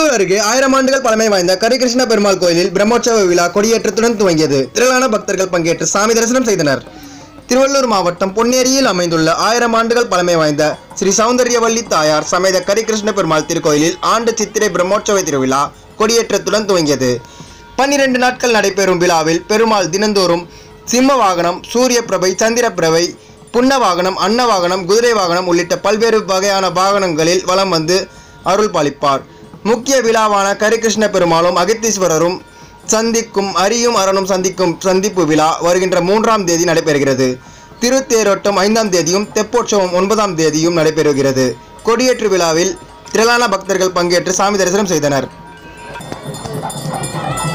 திருவள்ளூர் அருகே ஆயிரம் ஆண்டுகள் பழமை வாய்ந்த கரிகிருஷ்ண பெருமாள் கோயிலில் பிரம்மோற்சவ விழா கொடியேற்றத்துடன் துவங்கியது திரளான பக்தர்கள் பங்கேற்று சாமி தரிசனம் செய்தனர் திருவள்ளூர் மாவட்டம் பொன்னேரியில் அமைந்துள்ள ஆயிரம் ஆண்டுகள் பழமை வாய்ந்த ஸ்ரீ சௌந்தரியவல்லி தாயார் சமேத கரிகிருஷ்ண பெருமாள் திருக்கோயிலில் ஆண்டு சித்திரை பிரம்மோற்சவ திருவிழா கொடியேற்றத்துடன் துவங்கியது பன்னிரண்டு நாட்கள் நடைபெறும் விழாவில் பெருமாள் தினந்தோறும் சிம்ம வாகனம் சூரிய பிரபை சந்திர பிரபை புன்ன வாகனம் அன்ன வாகனம் குதிரை வாகனம் உள்ளிட்ட பல்வேறு வகையான வாகனங்களில் வலம் வந்து அருள் பாலிப்பார் முக்கிய விழாவான கரிகிருஷ்ண பெருமாளும் அகத்தீஸ்வரரும் சந்திக்கும் அரியும் அரணும் சந்திக்கும் சந்திப்பு விழா வருகின்ற மூன்றாம் தேதி நடைபெறுகிறது திருத்தேரோட்டம் ஐந்தாம் தேதியும் தெப்போற்சவம் ஒன்பதாம் தேதியும் நடைபெறுகிறது கொடியேற்று விழாவில் திரளான பக்தர்கள் பங்கேற்று சாமி தரிசனம் செய்தனர்